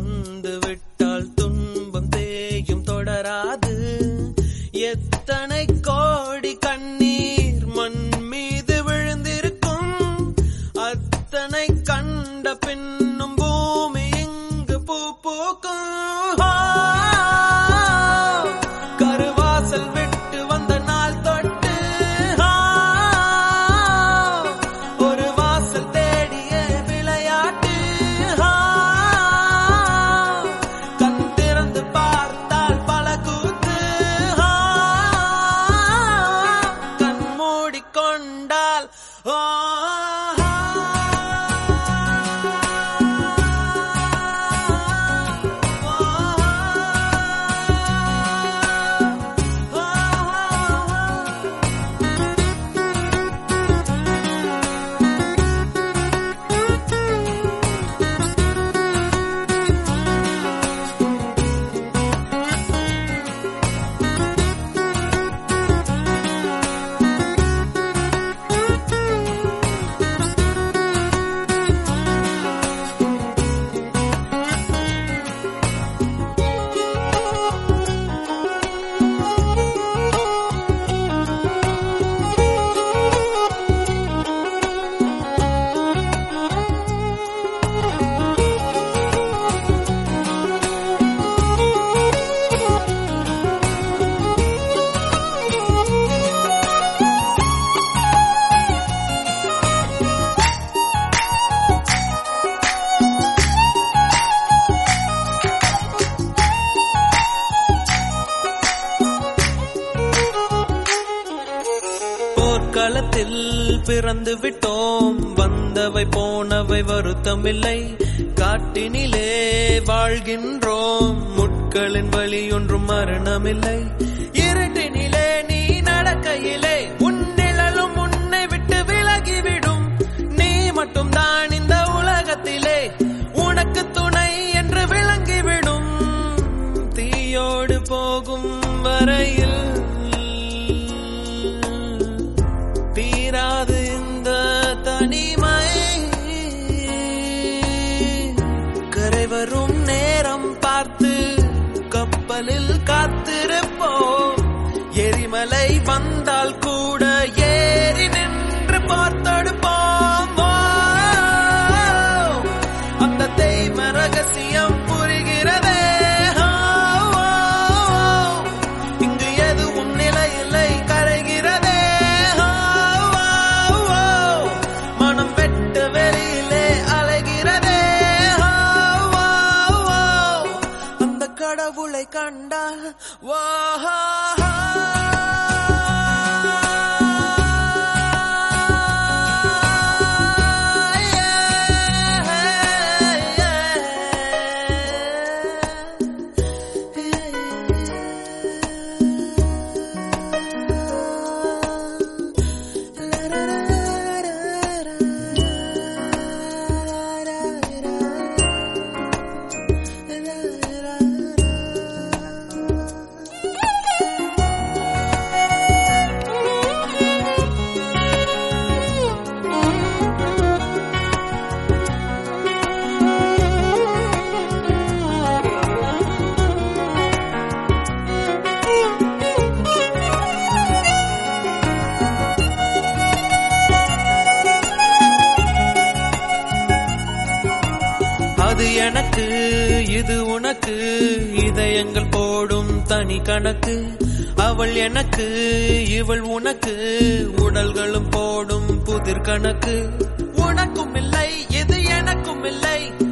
வந்து விட்டால் துன்பம் தேயும் தொடராது எத்தனை கோடி கண்ணீர் மண் மீது விழுந்திருக்கும் அத்தனை கண்ட பின்னும் பூமி இங்கு பூ பூக்கும் ஆ, கருவாசல் விட்டு வந்த நாள் தொட்டு ஆ, ஒரு வாசல் தேடிய விளையாட்டு ஆ, கண் திறந்து பார்த்தால் பல கூத்து ஆ, கண் மூடிக்கொண்டால் ஆ, போர்க்களத்தில் பிறந்து விட்டோம் வந்தவை போனவை வருத்தமில்லை காட்டினிலே வாழ்கின்றோம் முட்களின் வழி ஒன்றும் மரணமில்லை இருட்டினிலே நீ நடக்கையிலே உன் நிழலும் உன்னை விட்டு விலகிவிடும் நீ மட்டும் தான் இந்த உலகத்திலே உனக்கு துணை என்று விளங்கிவிடும் தீயோடு போகும் வரையில் தீராது இந்த தனிமை கரை வரும் நேரம் பார்த்து கப்பலில் காத்திருப்போம் எரிமலை வந்தால் கூட ஏறி நின்று பார்த்தெடுப்போம் ஓ, அந்த தெய்வ ரகசியம் புரிகிறதே ஓ, ஓ, இங்கு எதுவும் நிலையில்லை கரைகிறதே ஓ, ஓ, ஓ, மனம் வெட்ட வெளியிலே அலைகிறதே ஓ, ஓ, ஓ, அந்த கடவுளை கண்டா ஓ அது எனக்கு இது உனக்கு இதயங்கள் போடும் தனி கணக்கு அவள் எனக்கு இவள் உனக்கு உடல்களும் போடும் புதிர் கணக்கு உனக்கும் இல்லை இது எனக்கும் இல்லை